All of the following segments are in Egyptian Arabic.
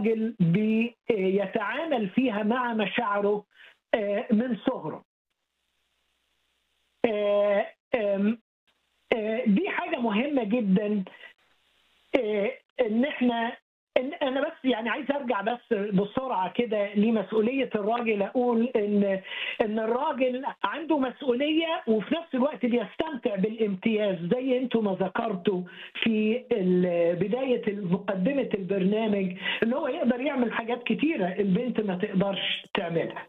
الراجل بيتعامل فيها مع مشاعره آه، من صغره آه، آم، آه، دي حاجه مهمه جدا آه، ان احنا إن انا بس يعني عايز ارجع بس بسرعه كده لمسؤوليه الراجل اقول ان ان الراجل عنده مسؤوليه وفي نفس الوقت بيستمتع بالامتياز زي انتم ما ذكرتوا في ال- بدايه مقدمه البرنامج ان هو يقدر يعمل حاجات كتيره البنت ما تقدرش تعملها.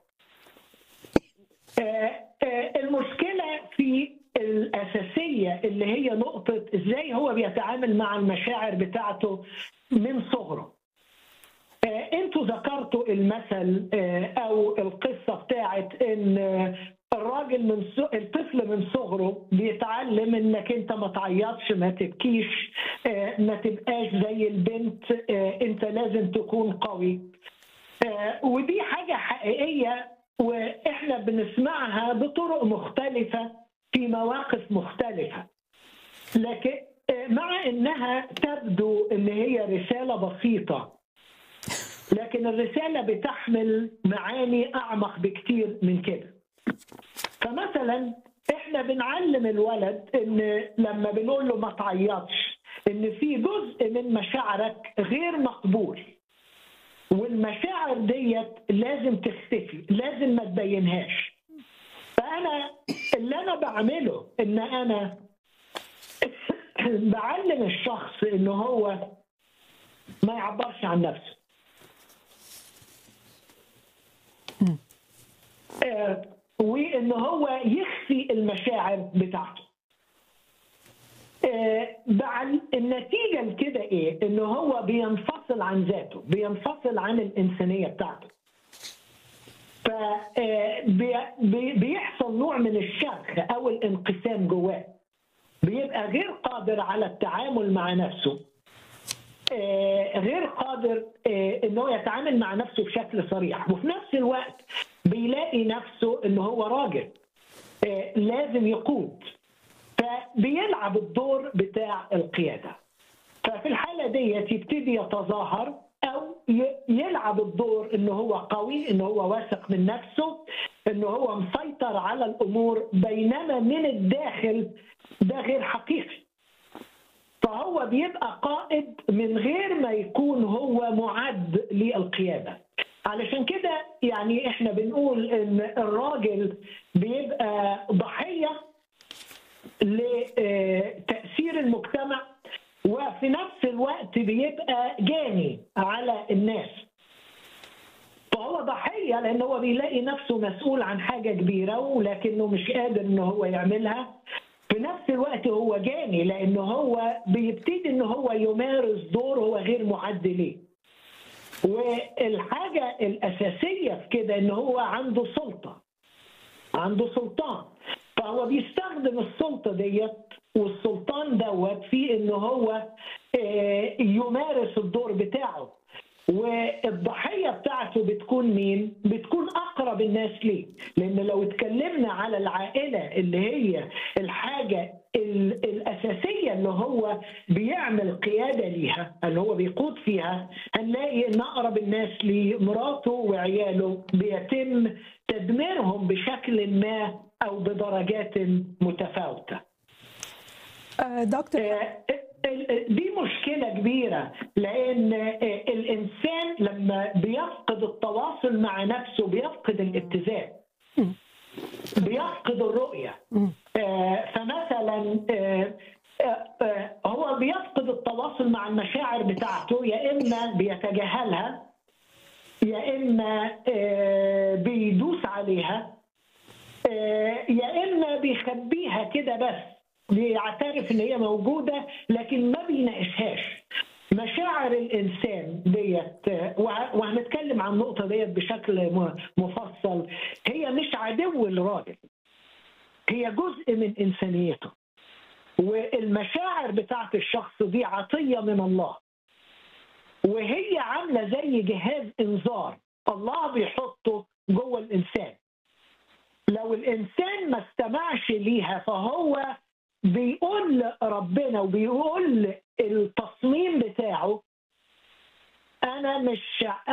آه، آه، المشكله في الاساسيه اللي هي نقطه ازاي هو بيتعامل مع المشاعر بتاعته من صغره. آه، انتوا ذكرتوا المثل آه، او القصه بتاعت ان آه، الراجل من ص- الطفل من صغره بيتعلم انك انت ما تعيطش ما تبكيش آه، ما تبقاش زي البنت آه، انت لازم تكون قوي آه، ودي حاجه حقيقيه واحنا بنسمعها بطرق مختلفه في مواقف مختلفه لكن آه، مع انها تبدو ان هي رساله بسيطه لكن الرساله بتحمل معاني اعمق بكتير من كده فمثلا احنا بنعلم الولد ان لما بنقول له ما تعيطش ان في جزء من مشاعرك غير مقبول والمشاعر ديت لازم تختفي لازم ما تبينهاش فانا اللي انا بعمله ان انا بعلم الشخص ان هو ما يعبرش عن نفسه آه، وان هو يخفي المشاعر بتاعته آه، بعد النتيجه لكده ايه؟ ان هو بينفصل عن ذاته، بينفصل عن الانسانيه بتاعته. ف آه، بي- بي- بيحصل نوع من الشرخ او الانقسام جواه. بيبقى غير قادر على التعامل مع نفسه. آه، غير قادر آه، ان هو يتعامل مع نفسه بشكل صريح، وفي نفس الوقت بيلاقي نفسه ان هو راجل آه، لازم يقود. فبيلعب الدور بتاع القياده ففي الحاله ديت يبتدي يتظاهر او ي- يلعب الدور ان هو قوي ان هو واثق من نفسه ان هو مسيطر على الامور بينما من الداخل ده غير حقيقي فهو بيبقى قائد من غير ما يكون هو معد للقياده علشان كده يعني احنا بنقول ان الراجل بيبقى ضحيه لتأثير المجتمع وفي نفس الوقت بيبقى جاني على الناس فهو ضحية لأن هو بيلاقي نفسه مسؤول عن حاجة كبيرة ولكنه مش قادر إن هو يعملها في نفس الوقت هو جاني لأن هو بيبتدي إن هو يمارس دور هو غير معد ليه والحاجة الأساسية في كده إن هو عنده سلطة عنده سلطان فهو بيستخدم السلطه ديت والسلطان دوت في ان هو آه، يمارس الدور بتاعه والضحيه بتاعته بتكون مين؟ بتكون اقرب الناس ليه، لان لو اتكلمنا على العائله اللي هي الحاجه ال- الاساسيه اللي هو بيعمل قياده ليها اللي هو بيقود فيها هنلاقي ان اقرب الناس لمراته وعياله بيتم تدميرهم بشكل ما او بدرجات متفاوته. آه، دكتور آه، ال- دي مشكلة كبيرة لأن آه، الإنسان لما بيفقد التواصل مع نفسه بيفقد الاتزان بيفقد الرؤية مم. آه، فمثلا آه، آه، آه، هو بيفقد التواصل مع المشاعر بتاعته يا إما بيتجاهلها يا إما آه، بيدوس عليها آه، يا إما بيخبيها كده بس بيعترف ان هي موجوده لكن ما بيناقشهاش مشاعر الانسان ديت آه، وه- وهنتكلم عن النقطه ديت بشكل م- مفصل هي مش عدو الراجل هي جزء من انسانيته والمشاعر بتاعت الشخص دي عطيه من الله وهي عامله زي جهاز انذار الله بيحطه جوه الانسان لو الانسان ما استمعش ليها فهو بيقول ربنا وبيقول التصميم بتاعه انا مش بشع